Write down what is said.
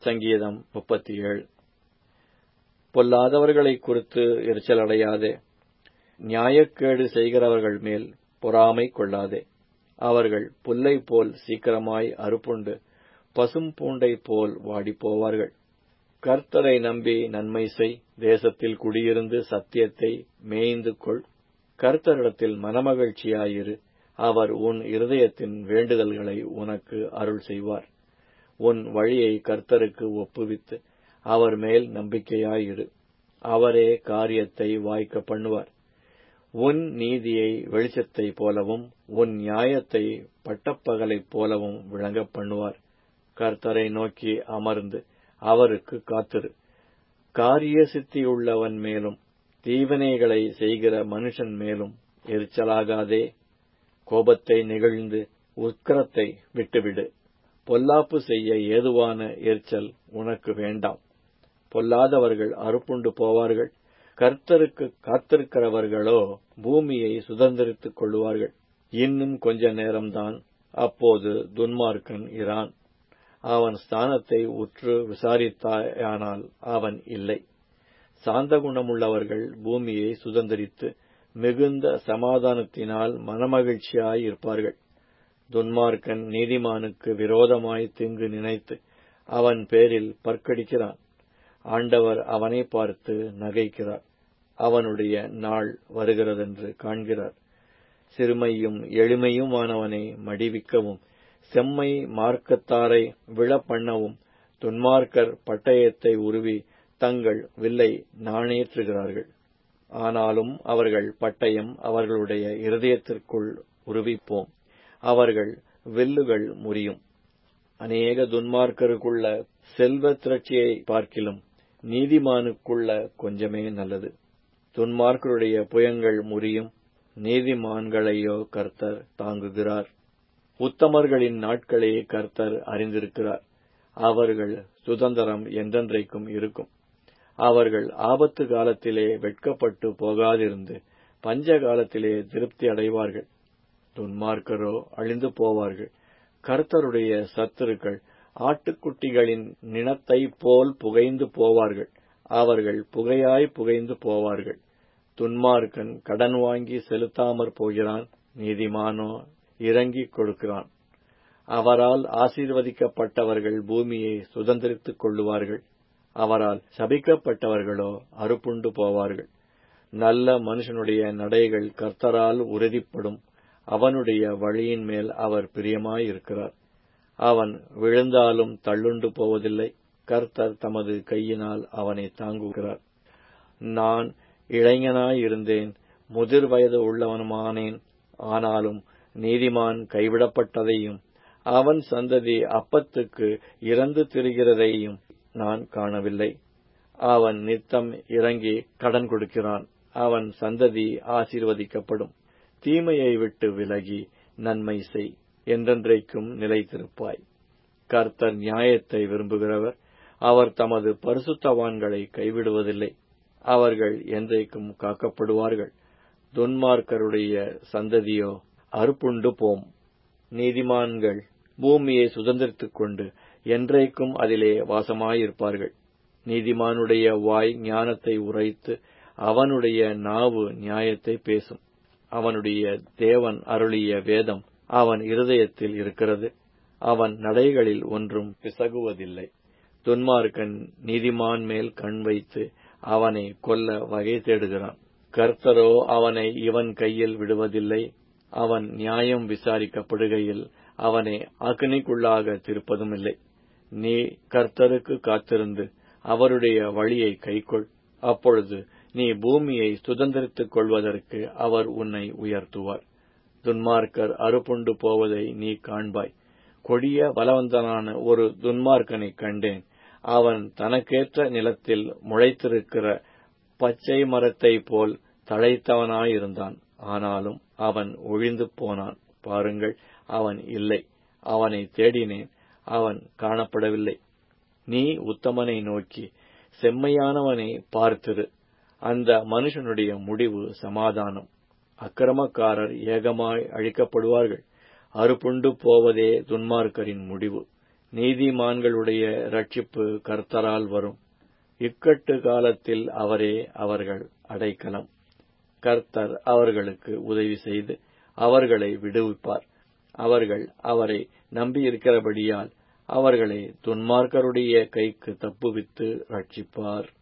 சங்கீதம் முப்பத்தி ஏழு பொல்லாதவர்களை குறித்து எரிச்சல் அடையாதே நியாயக்கேடு செய்கிறவர்கள் மேல் பொறாமை கொள்ளாதே அவர்கள் புல்லை போல் சீக்கிரமாய் அறுப்புண்டு பசும் பூண்டை போல் வாடிப் போவார்கள் கர்த்தரை நம்பி நன்மை செய் தேசத்தில் குடியிருந்து சத்தியத்தை மேய்ந்து கொள் கர்த்தரிடத்தில் மனமகிழ்ச்சியாயிரு அவர் உன் இருதயத்தின் வேண்டுதல்களை உனக்கு அருள் செய்வார் உன் வழியை கர்த்தருக்கு ஒப்புவித்து அவர் மேல் நம்பிக்கையாயிரு அவரே காரியத்தை வாய்க்க பண்ணுவார் உன் நீதியை வெளிச்சத்தைப் போலவும் உன் நியாயத்தை பட்டப்பகலைப் போலவும் விளங்கப் பண்ணுவார் கர்த்தரை நோக்கி அமர்ந்து அவருக்கு காத்திரு காரிய சித்தியுள்ளவன் மேலும் தீவனைகளை செய்கிற மனுஷன் மேலும் எரிச்சலாகாதே கோபத்தை நெகிழ்ந்து உக்கிரத்தை விட்டுவிடு பொல்லாப்பு செய்ய ஏதுவான எரிச்சல் உனக்கு வேண்டாம் பொல்லாதவர்கள் அறுப்புண்டு போவார்கள் கர்த்தருக்கு காத்திருக்கிறவர்களோ பூமியை சுதந்திரித்துக் கொள்ளுவார்கள் இன்னும் கொஞ்ச நேரம்தான் அப்போது துன்மார்க்கன் இரான் அவன் ஸ்தானத்தை உற்று விசாரித்தாயானால் அவன் இல்லை சாந்த குணமுள்ளவர்கள் பூமியை சுதந்திரித்து மிகுந்த சமாதானத்தினால் மனமகிழ்ச்சியாய் இருப்பார்கள் துன்மார்க்கன் நீதிமானுக்கு விரோதமாய் திங்கு நினைத்து அவன் பேரில் பற்கடிக்கிறான் ஆண்டவர் அவனை பார்த்து நகைக்கிறார் அவனுடைய நாள் வருகிறதென்று காண்கிறார் சிறுமையும் எளிமையுமானவனை மடிவிக்கவும் செம்மை மார்க்கத்தாரை விழப்பண்ணவும் துன்மார்க்கர் பட்டயத்தை உருவி தங்கள் வில்லை நாணேற்றுகிறார்கள் ஆனாலும் அவர்கள் பட்டயம் அவர்களுடைய இருதயத்திற்குள் உருவிப்போம் அவர்கள் வில்லுகள் முறியும் அநேக துன்மார்க்கருக்குள்ள செல்வ திரட்சியை பார்க்கிலும் நீதிமானுக்குள்ள கொஞ்சமே நல்லது துன்மார்க்கருடைய புயங்கள் முறியும் நீதிமான்களையோ கர்த்தர் தாங்குகிறார் உத்தமர்களின் நாட்களே கர்த்தர் அறிந்திருக்கிறார் அவர்கள் சுதந்திரம் என்றென்றைக்கும் இருக்கும் அவர்கள் ஆபத்து காலத்திலே வெட்கப்பட்டு போகாதிருந்து பஞ்ச காலத்திலே திருப்தி அடைவார்கள் துன்மார்க்கரோ அழிந்து போவார்கள் கர்த்தருடைய சத்துருக்கள் ஆட்டுக்குட்டிகளின் நினத்தை போல் புகைந்து போவார்கள் அவர்கள் புகையாய் புகைந்து போவார்கள் துன்மார்க்கன் கடன் வாங்கி செலுத்தாமற் போகிறான் நீதிமானோ இறங்கிக் கொடுக்கிறான் அவரால் ஆசீர்வதிக்கப்பட்டவர்கள் பூமியை சுதந்திரித்துக் கொள்ளுவார்கள் அவரால் சபிக்கப்பட்டவர்களோ அறுப்புண்டு போவார்கள் நல்ல மனுஷனுடைய நடைகள் கர்த்தரால் உறுதிப்படும் அவனுடைய வழியின் மேல் அவர் பிரியமாயிருக்கிறார் அவன் விழுந்தாலும் தள்ளுண்டு போவதில்லை கர்த்தர் தமது கையினால் அவனை தாங்குகிறார் நான் இளைஞனாயிருந்தேன் முதிர் வயது உள்ளவனுமானேன் ஆனாலும் நீதிமான் கைவிடப்பட்டதையும் அவன் சந்ததி அப்பத்துக்கு இறந்து திரிகிறதையும் நான் காணவில்லை அவன் நித்தம் இறங்கி கடன் கொடுக்கிறான் அவன் சந்ததி ஆசீர்வதிக்கப்படும் தீமையை விட்டு விலகி நன்மை செய் என்றென்றைக்கும் நிலைத்திருப்பாய் கர்த்தர் நியாயத்தை விரும்புகிறவர் அவர் தமது பரிசுத்தவான்களை கைவிடுவதில்லை அவர்கள் என்றைக்கும் காக்கப்படுவார்கள் துன்மார்க்கருடைய சந்ததியோ அறுப்புண்டு போம் நீதிமான்கள் பூமியை சுதந்திரித்துக் கொண்டு என்றைக்கும் அதிலே வாசமாயிருப்பார்கள் நீதிமானுடைய வாய் ஞானத்தை உரைத்து அவனுடைய நாவு நியாயத்தை பேசும் அவனுடைய தேவன் அருளிய வேதம் அவன் இருதயத்தில் இருக்கிறது அவன் நடைகளில் ஒன்றும் பிசகுவதில்லை துன்மார்க்கன் நீதிமான் மேல் கண் வைத்து அவனை கொல்ல வகை தேடுகிறான் கர்த்தரோ அவனை இவன் கையில் விடுவதில்லை அவன் நியாயம் விசாரிக்கப்படுகையில் அவனை அக்னிக்குள்ளாக திருப்பதும் இல்லை நீ கர்த்தருக்கு காத்திருந்து அவருடைய வழியை கைக்கொள் அப்பொழுது நீ பூமியை சுதந்திரித்துக் கொள்வதற்கு அவர் உன்னை உயர்த்துவார் துன்மார்க்கர் அறுப்புண்டு போவதை நீ காண்பாய் கொடிய பலவந்தனான ஒரு துன்மார்க்கனைக் கண்டேன் அவன் தனக்கேற்ற நிலத்தில் முளைத்திருக்கிற பச்சை மரத்தைப் போல் தழைத்தவனாயிருந்தான் ஆனாலும் அவன் ஒழிந்து போனான் பாருங்கள் அவன் இல்லை அவனை தேடினேன் அவன் காணப்படவில்லை நீ உத்தமனை நோக்கி செம்மையானவனை பார்த்திரு அந்த மனுஷனுடைய முடிவு சமாதானம் அக்கிரமக்காரர் ஏகமாய் அழிக்கப்படுவார்கள் அறுப்புண்டு போவதே துன்மார்க்கரின் முடிவு நீதிமான்களுடைய ரட்சிப்பு கர்த்தரால் வரும் இக்கட்டு காலத்தில் அவரே அவர்கள் அடைக்கலம் கர்த்தர் அவர்களுக்கு உதவி செய்து அவர்களை விடுவிப்பார் அவர்கள் அவரை நம்பியிருக்கிறபடியால் அவர்களை துன்மார்க்கருடைய கைக்கு தப்புவித்து ரட்சிப்பார்